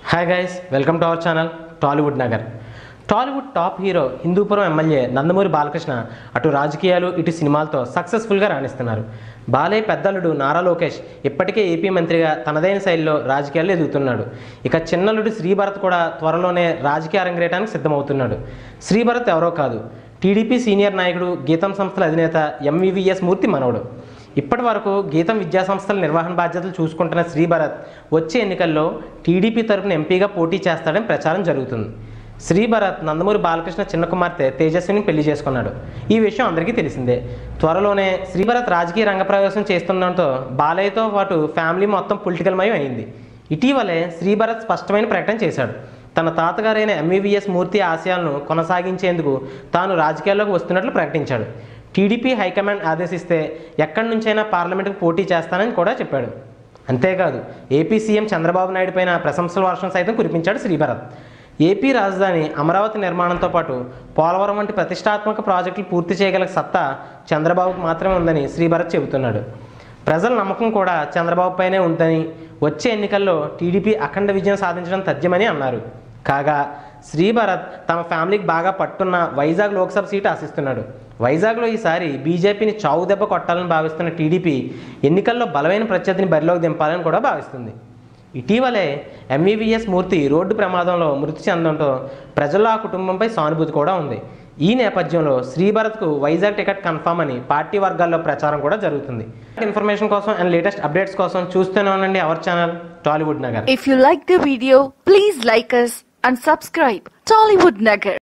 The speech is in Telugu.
Hi guys welcome to our channel Tollywood Nagar Tollywood top hero Hindupur MLA Nandamuri Balakrishna అటు రాజకీయాలు ఇటు సినిమాలతో సక్సెస్ఫుల్గా రాణిస్తున్నారు బాలయ్య పెద్దలుడు నారా లోకేష్ ఇప్పటికే ఏపీ మంత్రిగా తనదైన శైలిలో రాజకీయాల్లో ఎదుగుతున్నాడు ఇక చిన్నలుడు శ్రీభరత్ కూడా త్వరలోనే రాజకీయ అరంగేయడానికి సిద్ధమవుతున్నాడు శ్రీభరత్ ఎవరో కాదు టీడీపీ సీనియర్ నాయకుడు గీతం సంస్థల అధినేత ఎంవివిఎస్ మూర్తి మనవడు ఇప్పటి వరకు గీతం విద్యా సంస్థల నిర్వహణ బాధ్యతలు చూసుకుంటున్న శ్రీభరత్ వచ్చే ఎన్నికల్లో టీడీపీ తరపున ఎంపీగా పోటీ చేస్తాడని ప్రచారం జరుగుతుంది శ్రీభరత్ నందమూరి బాలకృష్ణ చిన్న కుమార్తె తేజస్విని పెళ్లి చేసుకున్నాడు ఈ విషయం అందరికీ తెలిసిందే త్వరలోనే శ్రీభరత్ రాజకీయ రంగప్రవేశం చేస్తుండటంతో బాలయ్యతో పాటు ఫ్యామిలీ మొత్తం పొలిటికల్ మయం అయింది ఇటీవలే శ్రీభరత్ స్పష్టమైన ప్రకటన చేశాడు తన తాతగారైన ఎంవీవీఎస్ మూర్తి ఆశయాలను కొనసాగించేందుకు తాను రాజకీయాల్లోకి వస్తున్నట్లు ప్రకటించాడు టీడీపీ హైకమాండ్ ఆదేశిస్తే ఎక్కడి నుంచైనా పార్లమెంటుకు పోటీ చేస్తానని కూడా చెప్పాడు అంతేకాదు ఏపీ సీఎం చంద్రబాబు నాయుడు పైన ప్రశంసల వర్షం సైతం కురిపించాడు శ్రీభరత్ ఏపీ రాజధాని అమరావతి నిర్మాణంతో పాటు పోలవరం వంటి ప్రతిష్టాత్మక ప్రాజెక్టులు పూర్తి చేయగల సత్తా చంద్రబాబుకు మాత్రమే ఉందని శ్రీభరత్ చెబుతున్నాడు ప్రజల నమ్మకం కూడా చంద్రబాబు పైనే ఉందని వచ్చే ఎన్నికల్లో టీడీపీ అఖండ విజయం సాధించడం తథ్యమని అన్నారు కాగా శ్రీభరత్ తమ ఫ్యామిలీకి బాగా పట్టున్న వైజాగ్ లోక్సభ సీటు ఆశిస్తున్నాడు వైజాగ్లో ఈసారి బీజేపీని చావు దెబ్బ కొట్టాలని భావిస్తున్న టీడీపీ ఎన్నికల్లో బలమైన ప్రత్యర్థిని బరిలోకి దింపాలని కూడా భావిస్తుంది ఇటీవలే ఎంవీవీఎస్ మూర్తి రోడ్డు ప్రమాదంలో మృతి చెందడంతో ప్రజల్లో ఆ కుటుంబంపై సానుభూతి కూడా ఉంది ఈ నేపథ్యంలో శ్రీభరత్కు వైజాగ్ టికెట్ కన్ఫామ్ అని పార్టీ వర్గాల్లో ప్రచారం కూడా జరుగుతుంది ఇన్ఫర్మేషన్ కోసం అండ్ లేటెస్ట్ అప్డేట్స్ కోసం చూస్తూనే ఉండండి our channel Tollywood Nagar If you like the video, please like us and subscribe. Tollywood Nagar.